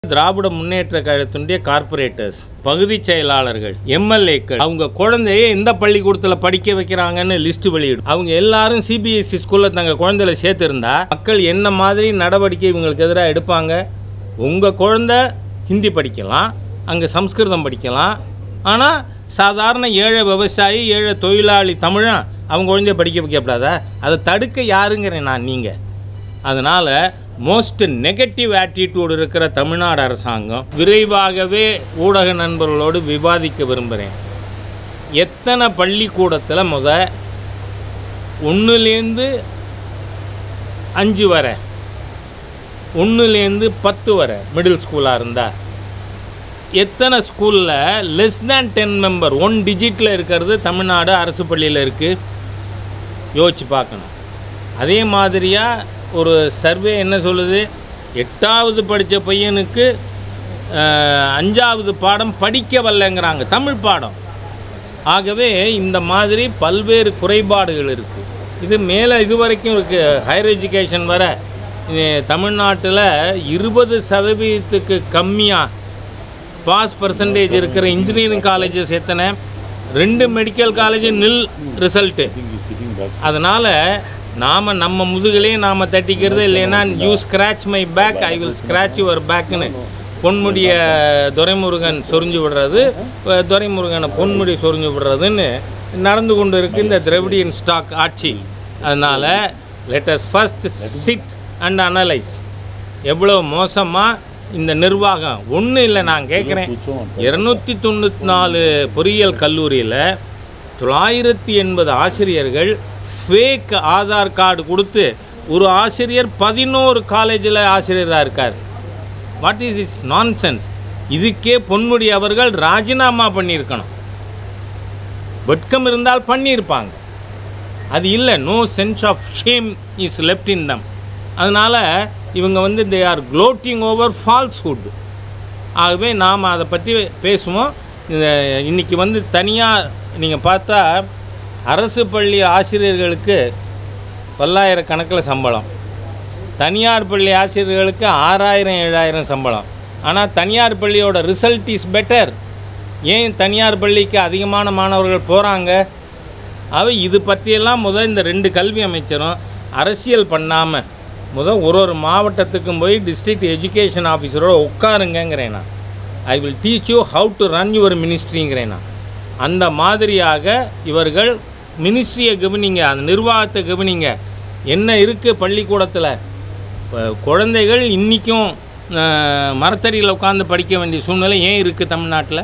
திராவிட முன்னேற்ற கழகத்தினுடைய கார்ப்பரேட்டர்ஸ் பகுதி செயலாளர்கள் எம்எல்ஏக்கள் அவங்க குழந்தைய எந்த பள்ளிக்கூடத்தில் படிக்க வைக்கிறாங்கன்னு லிஸ்ட் வெளியிடும் அவங்க எல்லாரும் சிபிஎஸ்சி ஸ்கூலில் தங்க குழந்தைகளை சேர்த்துருந்தா மக்கள் என்ன மாதிரி நடவடிக்கை இவங்களுக்கு எதிராக எடுப்பாங்க உங்கள் குழந்தை ஹிந்தி படிக்கலாம் அங்கே சம்ஸ்கிருதம் படிக்கலாம் ஆனால் சாதாரண ஏழை விவசாயி ஏழை தொழிலாளி தமிழன் அவங்க குழந்தைய படிக்க வைக்கப்படாதா அதை தடுக்க யாருங்கிறேன் நான் நீங்கள் அதனால் மோஸ்ட் நெகட்டிவ் ஆட்டிடியூட் இருக்கிற தமிழ்நாடு அரசாங்கம் விரைவாகவே ஊடக நண்பர்களோடு விவாதிக்க விரும்புகிறேன் எத்தனை பள்ளிக்கூடத்தில் முத ஒன்றுலேருந்து அஞ்சு வரை ஒன்றுலேருந்து பத்து வரை மிடில் ஸ்கூலாக இருந்தால் எத்தனை ஸ்கூலில் less than ten member one டிஜிட்டில் இருக்கிறது தமிழ்நாடு அரசு பள்ளியில் இருக்குது யோசிச்சு பார்க்கணும் அதே மாதிரியாக ஒரு சர்வே என்ன சொல்லுது எட்டாவது படித்த பையனுக்கு அஹ், அஞ்சாவது பாடம் படிக்க வரலங்கிறாங்க தமிழ் பாடம் ஆகவே இந்த மாதிரி பல்வேறு குறைபாடுகள் இருக்குது இது மேலே இது வரைக்கும் இருக்குது ஹையர் எஜுகேஷன் வர இது தமிழ்நாட்டில் இருபது சதவீதத்துக்கு கம்மியாக பாஸ் பர்சன்டேஜ் இருக்கிற இன்ஜினியரிங் காலேஜஸ் எத்தனை ரெண்டு மெடிக்கல் காலேஜ் நில் ரிசல்ட்டு அதனால் நாம் நம்ம முதுகிலே நாம் தட்டிக்கிறது இல்லைன்னா you scratch my back I will scratch your பேக்குன்னு பொன்முடிய துரைமுருகன் சொரிஞ்சு விடுறது அஹ் துரைமுருகனை பொன்முடி சொரிஞ்சு விடுறதுன்னு நடந்து கொண்டு இருக்கு இந்த திராவிடியன் ஸ்டாக் ஆட்சி அதனால் let's first sit and analyse எவ்வளோ மோசமாக இந்த நிர்வாகம் ஒன்றும் இல்லை நான் கேட்குறேன் இரநூத்தி தொண்ணூற்றி நாலு பொறியியல் கல்லூரியில் தொள்ளாயிரத்தி எண்பது ஆசிரியர்கள் ஃபேக் ஆதார் கார்டு கொடுத்து ஒரு ஆசிரியர் பதினோரு காலேஜில் ஆசிரியராக இருக்கார் வாட் இஸ் இட்ஸ் நான்சென்ஸ் இதுக்கே பொன்முடி அவர்கள் ராஜினாமா பண்ணியிருக்கணும் வெட்கம் இருந்தால் பண்ணியிருப்பாங்க அது இல்லை no sense of shame is left in them அதனால் இவங்க வந்து they are gloating over falsehood ஆகவே நாம் அதை பற்றி பேசுவோம் இந்த இன்றைக்கி வந்து தனியாக நீங்கள் பார்த்தா அரசு பள்ளி ஆசிரியர்களுக்கு பல்லாயிரக்கணக்கில் சம்பளம் தனியார் பள்ளி ஆசிரியர்களுக்கு ஆறாயிரம் ஏழாயிரம் சம்பளம் ஆனால் தனியார் பள்ளியோட ரிசல்ட் இஸ் பெட்டர் ஏன் தனியார் பள்ளிக்கு அதிகமான மாணவர்கள் போகிறாங்க அவை இது பற்றியெல்லாம் முதல் இந்த ரெண்டு கல்வி அமைச்சரும் அரசியல் பண்ணாமல் முதல் ஒரு ஒரு மாவட்டத்துக்கும் போய் டிஸ்ட்ரிக்ட் எஜுகேஷன் ஆஃபீஸரோட உட்காருங்கங்கிறேன் நான் I will teach you how to run your மினிஸ்ட்ரிங்கிறேன் நான் அந்த மாதிரியாக இவர்கள் மினிஸ்ட்ரியை கவனிங்க அந்த நிர்வாகத்தை கவனிங்க என்ன இருக்குது பள்ளிக்கூடத்தில் இப்போ குழந்தைகள் இன்றைக்கும் மரத்தடியில் உட்காந்து படிக்க வேண்டிய சூழ்நிலை ஏன் இருக்குது தமிழ்நாட்டில்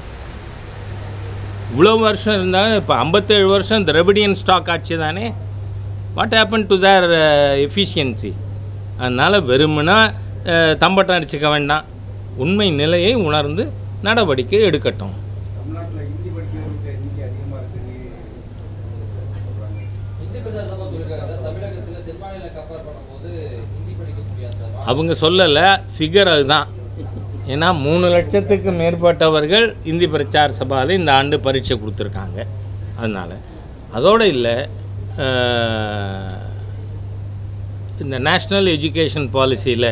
இவ்வளோ வருஷம் இருந்தாலும் இப்போ ஐம்பத்தேழு வருஷம் திரவிடியன் ஸ்டாக் ஆட்சி தானே what happen to their efficiency அதனால் வெறுமனா அஹ், தம்பட்டம் அடிச்சுக்க வேண்டாம் உண்மை நிலையை உணர்ந்து நடவடிக்கை எடுக்கட்டும் தமிழ்நாட்டில் ஹிந்தி படிக்கிறவங்களுக்கு எண்ணிக்கை அதிகமாக இருக்குன்னு சொல்கிறாங்க இந்தி பிரச்சார சபா சொல்லியிருக்காங்க சார் தமிழகத்தில் தென்மாநில கம்பேர் பண்ணும்போது ஹிந்தி படிக்கக்கூடிய அந்த வா- அவங்க சொல்லலை ஃபிகர் அதுதான் ஏன்னா மூணு லட்சத்துக்கு மேற்பட்டவர்கள் இந்தி பிரச்சார சபாவில் இந்த ஆண்டு பரீட்சை கொடுத்துருக்காங்க அதனால் அதோடு இல்லை அஹ், இந்த நேஷ்னல் எஜுகேஷன் பாலிசியில்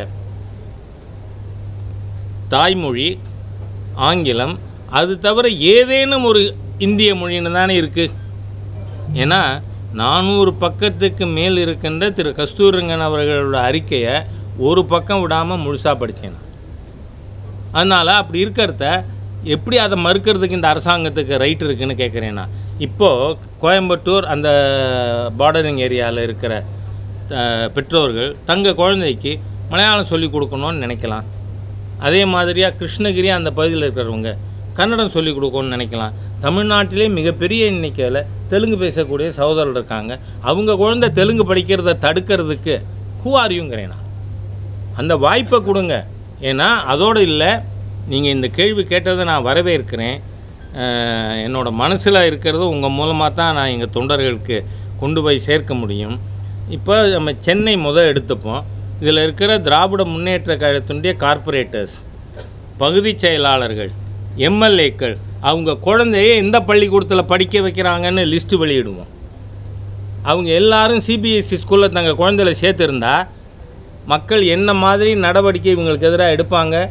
தாய்மொழி ஆங்கிலம் அது தவிர ஏதேனும் ஒரு இந்திய மொழின்னு தானே இருக்குது ஏன்னா நானூறு பக்கத்துக்கு மேல் இருக்கின்ற திரு கஸ்தூரங்கன் அவர்களோட அறிக்கையை ஒரு பக்கம் விடாமல் முழுசாக படித்தேன் அதனால் அப்படி இருக்கிறத எப்படி அதை மறுக்கிறதுக்கு இந்த அரசாங்கத்துக்கு ரைட் இருக்குன்னு கேட்குறேன் நான் இப்போது கோயம்புத்தூர் அந்த பார்டரிங் ஏரியாவில் இருக்கிற அஹ், பெற்றோர்கள் தங்க குழந்தைக்கு மலையாளம் சொல்லி கொடுக்கணும்னு நினைக்கலாம் அதே மாதிரியாக கிருஷ்ணகிரி அந்த பகுதியில் இருக்கிறவங்க கன்னடம் சொல்லி கொடுக்கணும்னு நினைக்கலாம் தமிழ்நாட்டிலே மிகப்பெரிய எண்ணிக்கையில் தெலுங்கு பேசக்கூடிய சகோதரர்கள் இருக்காங்க அவங்க குழந்தை தெலுங்கு படிக்கிறத தடுக்கிறதுக்கு கூவாரியுங்கிறேன் நான் அந்த வாய்ப்பை கொடுங்க ஏன்னா அதோடு இல்லை நீங்கள் இந்த கேள்வி கேட்டதை நான் வரவேற்கிறேன் அஹ், என்னோட மனசில் இருக்கிறது உங்கள் மூலமாக தான் நான் எங்கள் தொண்டர்களுக்கு கொண்டு போய் சேர்க்க முடியும் இப்போ நம்ம சென்னை முதல் எடுத்துப்போம் இதில் இருக்கிற திராவிட முன்னேற்ற கழகத்தினுடைய கார்ப்பரேட்டர்ஸ் பகுதி செயலாளர்கள் எம்எல்ஏக்கள் அவங்க குழந்தைய எந்த பள்ளிக்கூடத்தில் படிக்க வைக்கிறாங்கன்னு லிஸ்ட்டு வெளியிடுவோம் அவங்க எல்லாரும் சிபிஎஸ்சி ஸ்கூலில் தங்க குழந்தைகளை சேர்த்துருந்தா மக்கள் என்ன மாதிரி நடவடிக்கை இவங்களுக்கு எதிராக எடுப்பாங்க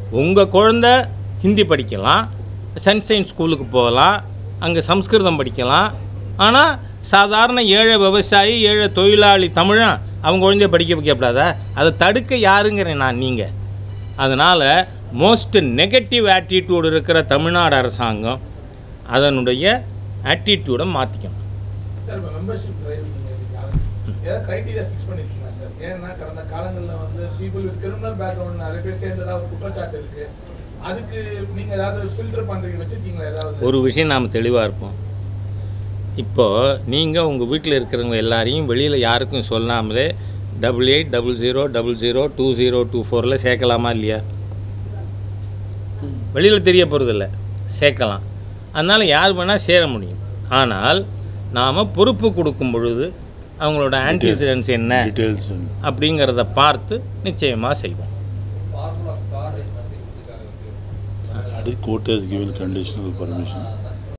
உங்கள் குழந்த ஹிந்தி படிக்கலாம் சன்ஷைன் ஸ்கூலுக்கு போகலாம் அங்கே சம்ஸ்கிருதம் படிக்கலாம் ஆனால் சாதாரண ஏழை விவசாயி ஏழை தொழிலாளி தமிழன் அவங்க குழந்தைய படிக்க வைக்கப்படாதா அதை தடுக்க யாருங்கிறேன் நான் நீங்கள் அதனால் மோஸ்ட் நெகட்டிவ் ஆட்டிடியூடு இருக்கிற தமிழ்நாடு அரசாங்கம் அதனுடைய ஆட்டிடியூடை மாற்றிக்கணும் சார் இப்போ மெம்பர்ஷிப் டிரைவ் நீங்கள் ஏதாவது க்ரைட்டீரியா ஃபிக்ஸ் பண்ணிருக்கீங்களா சார் ஏன்னா கடந்த காலங்களில் வந்து பீப்புள் வித் கிரிமினல் பேக்ரவுண்ட் நிறைய பேர் சேர்ந்ததா ஒரு குற்றச்சாட்டு இருக்கு அதுக்கு நீங்க ஏதாவது ஃபில்டர் பண்றீங்க வச்சிருக்கீங்களா ஏதாவது ஒரு விஷயம் நாம் தெளிவாக இருப்போம் இப்போது நீங்கள் உங்கள் வீட்டில் இருக்கிறவங்க எல்லாரையும் வெளியில் யாருக்கும் சொல்லாமலே double eight double zero double zero two zero two ஃபோரில் சேர்க்கலாமா இல்லையா வெளியில் தெரிய போகிறதில்ல சேர்க்கலாம் அதனால் யார் வேணால் சேர முடியும் ஆனால் நாம் பொறுப்பு கொடுக்கும் பொழுது அவங்களோட ஆன்டிசிடென்ட்ஸ் என்ன டீட்டெயில்ஸ் அப்படிங்கிறத பார்த்து நிச்சயமாக செய்வோம் ஃபார்முலா கார் ரேஸ் நடத்தி கொடுத்துருக்காங்க அது court has given conditional permission அந்த